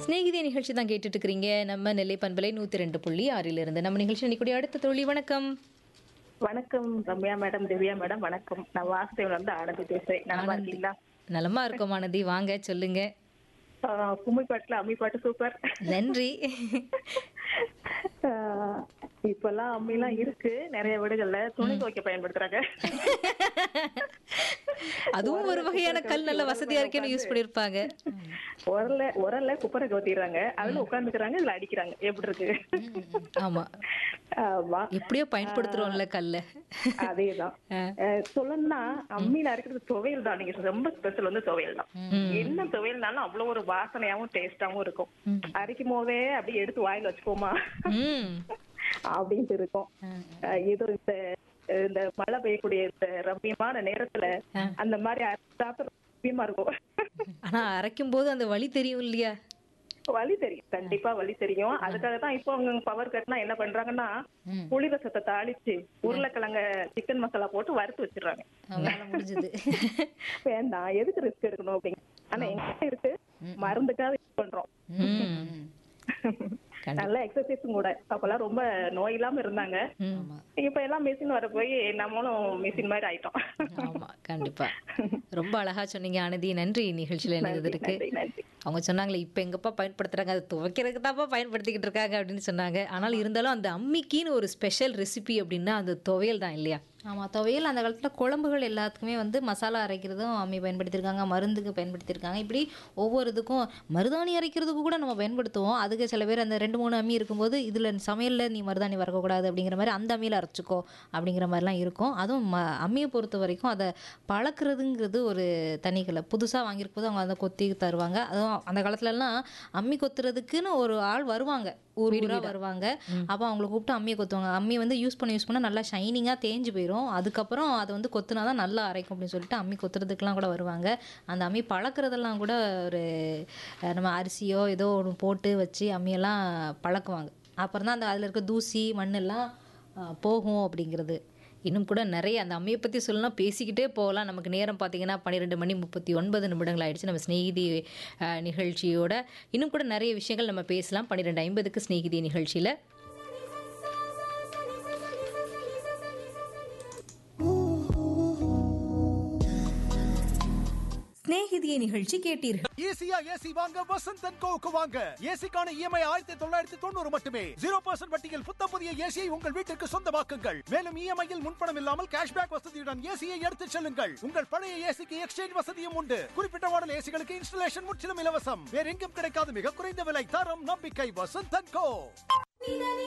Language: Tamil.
சிநேகிதி நிகழ்ச்சி தான் கேட்டுட்டு இருக்கிறீங்க நம்ம நெல்லை பண்பலை நூத்தி ரெண்டு புள்ளி ஆறில் இருந்து நம்ம நிகழ்ச்சி இன்னைக்கு அடுத்த தோழி வணக்கம் வணக்கம் ரம்யா மேடம் திவ்யா மேடம் வணக்கம் நான் வாசுதேவன் வந்து ஆனந்தி பேசுறேன் நல்லா இருக்கீங்களா நலமா இருக்கோம் ஆனந்தி வாங்க சொல்லுங்க ஆஹ் கும்மிப்பாட்டுல அம்மிப்பாட்டு சூப்பர் நன்றி ஆஹ் இப்பெல்லாம் அம்மிலாம் இருக்கு நிறைய வீடுகள்ல துணி துவைக்க பயன்படுத்துறாங்க அதுவும் ஒரு வகையான கல் நல்ல வசதியா இருக்கேன்னு யூஸ் பண்ணிருப்பாங்க உரல்ல உரல்ல குப்பரை கவுத்திடுறாங்க அதுல உட்காந்துக்கிறாங்க இதுல அடிக்கிறாங்க எப்படி இருக்கு ஆமா ஆமா எப்படியோ பயன்படுத்துறோம்ல கல்ல அதேதான் அஹ் சொல்லணும்னா அம்மியில அரைக்கிறது துவையல் தான் நீங்க ரொம்ப ஸ்பெஷல் வந்து துவையல் தான் என்ன துவையல்னாலும் அவ்வளவு ஒரு வாசனையாவும் டேஸ்டாவும் இருக்கும் அரைக்கும் போதே அப்படியே எடுத்து வாயில வச்சுக்கோமா ம் அப்படின்ட்டு இருக்கும் அஹ் ஏதோ இந்த இந்த மழை பெய்யக்கூடிய இந்த ரம்மியமான நேரத்துல அந்த மாதிரி சாப்பிட ரம்மியமா இருக்கும் ஆனா அரைக்கும் போது அந்த வலி தெரியும் இல்லையா வலி தெரியும் கண்டிப்பா வலி தெரியும் அதுக்காக தான் இப்போ அவங்க பவர் கட்னா என்ன பண்றாங்கன்னா புளி ரசத்தை தாளிச்சு உருளைக்கிழங்க சிக்கன் மசாலா போட்டு வறுத்து வச்சிடுறாங்க வேலை முடிஞ்சது வேண்டாம் எதுக்கு ரிஸ்க் எடுக்கணும் அப்படிங்க ஆனா எங்க இருக்கு மருந்துக்காக யூஸ் பண்றோம் ம் நல்ல எக்ஸசைஸும் கூட அப்பெல்லாம் ரொம்ப நோய் இல்லாம இருந்தாங்க இப்ப எல்லாம் மிஷின் வர போய் நம்மளும் மிஷின் மாதிரி ஆயிட்டோம் ஆமா கண்டிப்பா ரொம்ப அழகா சொன்னீங்க ஆனந்தி நன்றி நிகழ்ச்சியில இணைந்ததற்கு நன்றி நன்றி அவங்க சொன்னாங்களே இப்போ எங்கப்பா பயன்படுத்துறாங்க அது துவைக்கிறதுக்கு தான்ப்பா பயன்படுத்திக்கிட்டு இருக்காங்க அப்படின்னு சொன்னாங்க ஆனால் இருந்தாலும் அந்த அம்மிக்கின்னு ஒரு ஸ்பெஷல் ரெசிபி அப்படின்னா அந்த துவையல் தான் இல்லையா ஆமாம் துவையல் அந்த காலத்தில் குழம்புகள் எல்லாத்துக்குமே வந்து மசாலா அரைக்கிறதும் அம்மி பயன்படுத்தியிருக்காங்க மருந்துக்கு பயன்படுத்தியிருக்காங்க இப்படி ஒவ்வொரு இதுக்கும் மருதாணி அரைக்கிறதுக்கு கூட நம்ம பயன்படுத்துவோம் அதுக்கு சில பேர் அந்த ரெண்டு மூணு அம்மி இருக்கும்போது இதில் சமையலில் நீ மருதாணி வறக்கக்கூடாது அப்படிங்கிற மாதிரி அந்த அம்மியில் அரைச்சிக்கோ அப்படிங்கிற மாதிரிலாம் இருக்கும் அதுவும் ம அம்மியை பொறுத்த வரைக்கும் அதை பழக்கிறதுங்கிறது ஒரு தனிக்கலை புதுசாக வாங்கியிருக்கும் போது அவங்க அதை கொத்தி தருவாங்க அதுவும் அந்த காலத்துலலாம் அம்மி கொத்துறதுக்குன்னு ஒரு ஆள் வருவாங்க ஊர் ஊரா வருவாங்க அப்போ அவங்கள கூப்பிட்டு அம்மியை கொத்துவாங்க அம்மி வந்து யூஸ் பண்ண யூஸ் பண்ண நல்லா ஷைனிங்காக தேஞ்சு போயிடும் அதுக்கப்புறம் அதை வந்து கொத்துனா தான் நல்லா அரைக்கும் அப்படின்னு சொல்லிட்டு அம்மி கொத்துறதுக்கெலாம் கூட வருவாங்க அந்த அம்மி பழக்கிறதெல்லாம் கூட ஒரு அஹ், நம்ம அரிசியோ ஏதோ ஒன்று போட்டு வச்சு அம்மியெல்லாம் பழக்குவாங்க அப்புறம் தான் அந்த அதில் இருக்க தூசி மண்ணெல்லாம் அஹ், போகும் அப்படிங்கிறது இன்னும் கூட நிறைய அந்த அம்மியை பற்றி சொல்லலாம் பேசிக்கிட்டே போகலாம் நமக்கு நேரம் பார்த்தீங்கன்னா பன்னிரெண்டு மணி முப்பத்தி ஒன்பது நிமிடங்கள் ஆயிடுச்சு நம்ம ஸ்நேகிதி அஹ், நிகழ்ச்சியோட இன்னும் கூட நிறைய விஷயங்கள் நம்ம பேசலாம் பன்னிரெண்டு ஐம்பதுக்கு ஸ்நேகிதி நிகழ்ச்சியில் ஸ்நேகிதியை நிகழ்ச்சி கேட்டீர்கள் ஈஸியா ஏசி வாங்க வசந்த் அண்ட் கோவுக்கு வாங்க ஏசிக்கான இஎம்ஐ ஆயிரத்தி தொள்ளாயிரத்தி தொண்ணூறு மட்டுமே ஜீரோ பர்சன்ட் வட்டியில் புத்த புதிய ஏசியை உங்கள் வீட்டிற்கு சொந்தமாக்குங்கள் மேலும் இஎம்ஐயில் முன்பணம் இல்லாமல் கேஷ்பேக் வசதியுடன் ஏசியை எடுத்துச் செல்லுங்கள் உங்கள் பழைய ஏசிக்கு எக்ஸ்சேஞ்ச் வசதியும் உண்டு குறிப்பிட்ட மாடல் ஏசிகளுக்கு இன்ஸ்டலேஷன் முற்றிலும் இலவசம் வேற எங்கும் கிடைக்காத மிக குறைந்த விலை தரம் நம்பிக்கை வசந்த் அண்ட் கோ